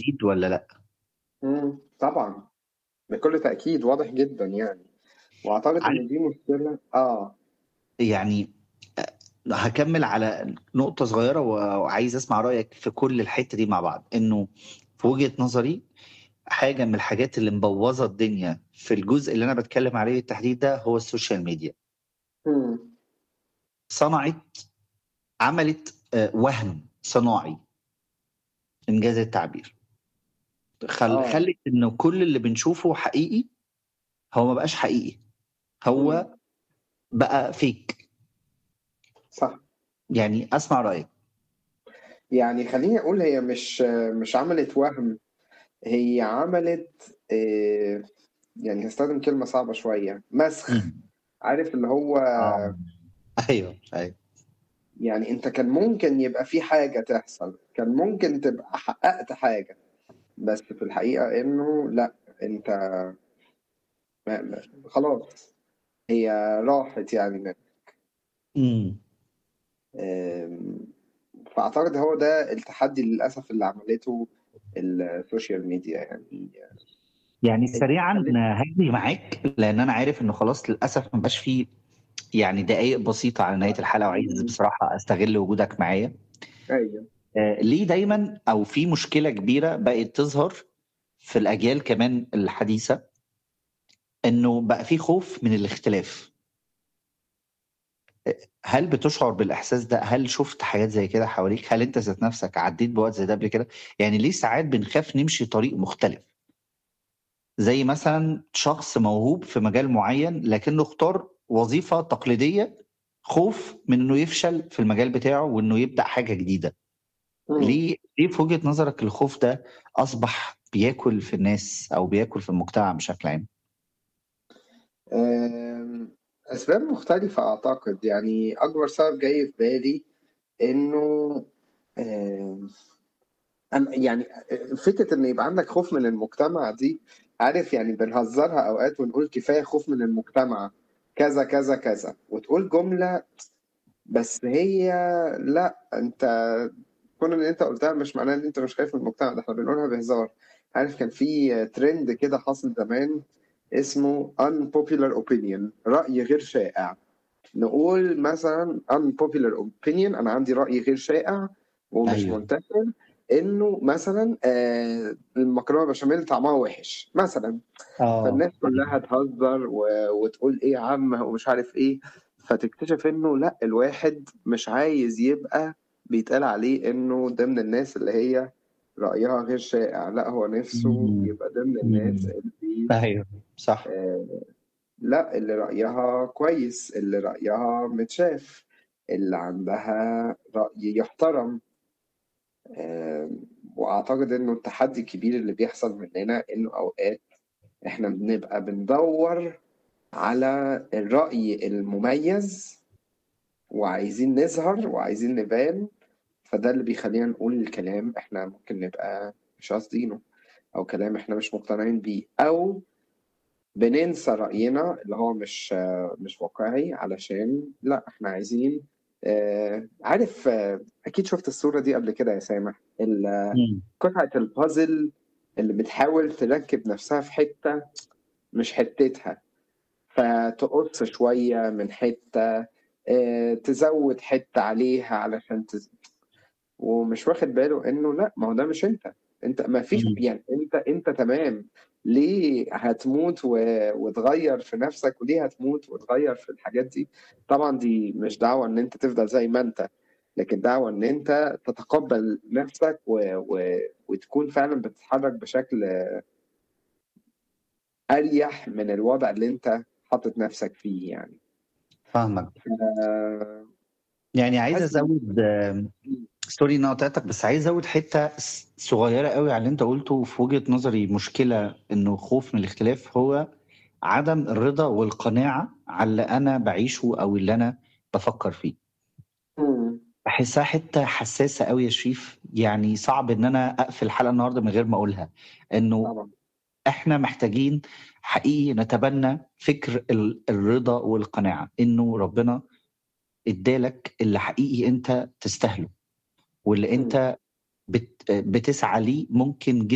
جديد ولا لأ؟ إمم، طبعًا، بكل تأكيد واضح جدًا يعني، وأعتقد عارف إن دي مشكلة آه. يعني أ هاكمّل على نقطة صغيرة و وعايز أسمع رأيك في كل الحتّة دي مع بعض، إنه في وجهة نظري حاجة من الحاجات اللي مبوّظة الدنيا في الجزء اللي أنا باتكلّم عليه بالتحديد ده هو السوشيال ميديا. إمم. صنعت عملت آآ وَهْم صناعي. إنجاز التعبير. خل آه. خلِّت إنه كل اللي بنشوفه حقيقي، هو ما بقاش حقيقي، إمم. هو بقى fake. صح. يعني أسمع رأيك. يعني خلّيني أقول هي مش مش عملت وَهْم، هي عملت آآ يعني هاستخدم كلمة صعبة شوية، مسخ، إمم. عارف اللي هو آه. أيوه، أيوه. يعني أنت كان ممكن يبقى في حاجة تحصل، كان ممكن تبقى حقّقت حاجة، بس في الحقيقة إنه لأ، أنت ما ما خلاص، هي راحت يعني منّك. إمم. آمم، فأعتقد هو ده التحدي للأسف اللي عملته السوشيال ميديا يعني يعني أنت سريعًا خلّيت هاجري معاك، لإن أنا عارف إنه خلاص للأسف ما بقاش في يعني دقايق بسيطة على نهاية الحلقة وعايز إمم. بصراحة أستغل وجودك معايا. أيوه. آآ ليه دايمًا أو في مشكلة كبيرة بقت تظهر في الأجيال كمان الحديثة، إنه بقى في خوف من الاختلاف. أ هل بتشعر بالإحساس ده؟ هل شُفت حاجات زي كده حواليك؟ هل أنت ذات نَفْسك عدّيت بوقت زي ده قبل كده؟ يعني ليه ساعات بنخاف نمشي طريق مختلف؟ زي مثلًا شخص موهوب في مجال معيّن لكنه اختار وظيفة تقليدية، خوف من إنه يفشل في المجال بتاعه وإنه يبدأ حاجة جديدة. إمم. ليه ليه في وجهة نظرك الخوف ده أصبح بياكل في الناس أو بياكل في المجتمع بشكل عام؟ آمم، أسباب مختلفة أعتقد، يعني أكبر سبب جاي في بالي إنه آمم، أن يعني أ فكرة إن يبقى عندك خوف من المجتمع دي، عارف يعني بنهزّرها أوقات ونقول كفاية خوف من المجتمع، كذا، كذا، كذا، وتقول جملة بس هي لأ، أنت كون إن أنت قُلتها مش معناه إن أنت مش خايف من المجتمع، ده إحنا بنقولها بهزار. عارف كان في trend كده حاصل زمان اسمه unpopular opinion رأي غير شائع. نقول مثلًا unpopular opinion أنا عندي رأي غير شائع ومش أيوه. منتشر، إنه مثلًا آآ المكرونة بشاميل طعمها وِحِش مثلًا، آه، فالناس أيوه. كلّها تهزّر و وتقول إيه يا عم ومش عارف إيه، فتكتشف إنه لأ، الواحد مش عايز يبقى بيتقال عليه إنه ضمن الناس اللي هي رأيها غير شائع، لأ، هو نِفْسه إمم، يبقى ضمن الناس إمم. اللي أيوه، صح. آآ لأ، اللي رأيها كويس، اللي رأيها متشاف، اللي عندها رأي يُحترم. آمم، وأعتقد إنه التحدي الكبير اللي بيحصل مننا إنه أوقات إحنا بنبقى بندوّر على الرأي المميز وعايزين نظهر وعايزين نبان، فده اللي بيخلّينا نقول كلام إحنا ممكن نبقى مش قاصدينه، أو كلام إحنا مش مقتنعين بيه، أو بننسى رأينا اللي هو مش مش واقعي علشان لأ، إحنا عايزين آآ عارف أكيد شُفت الصورة دي قبل كده يا سامح، ال إمم. قطعة الpuzzle اللي بتحاول تركِّب نَفْسها في حتّة مش حتّتها، فتقُص شوية من حتّة، آآ تزوّد حتّة عليها علشان تز ومش واخد باله إنه لأ، ما هو ده مش أنت، أنت ما فيش إمم. يعني أنت أنت تمام، ليه هتموت و وتغيّر في نَفْسك وليه هتموت وتغيّر في الحاجات دي؟ طبعًا دي مش دعوة إن أنت تفضل زي ما أنت، لكن دعوة إن أنت تتقبّل نَفْسك و و وتكون فعلًا بتتحرّك بشكل أريح من الوضع اللي أنت حاطط نَفْسك فيه يعني. فاهمك. ف يعني عايز باحس إن أزوّد آمم إمم. sorry إن أنا قاطعتك، بس عايز أزوّد حتّة ص صغيّرة أوي على اللي أنت قُلته، وفي وجهة نظري مشكلة إنه خوف من الاختلاف هو عدم الرضا والقناعة على اللي أنا باعيشه أو اللي أنا بافكّر فيه. إمم. باحسّها حتّة حسّاسة أوي يا شريف، يعني صعب إن أنا أقفل الحلقة النهارده من غير ما أقولها، إنه طبعًا. إحنا محتاجين حقيقي نتبنّى فكر ال الرضا والقناعة، إنه ربنا ادّى لك اللي حقيقي أنت تستاهله، واللي إمم. أنت بت بتسعى ليه ممكن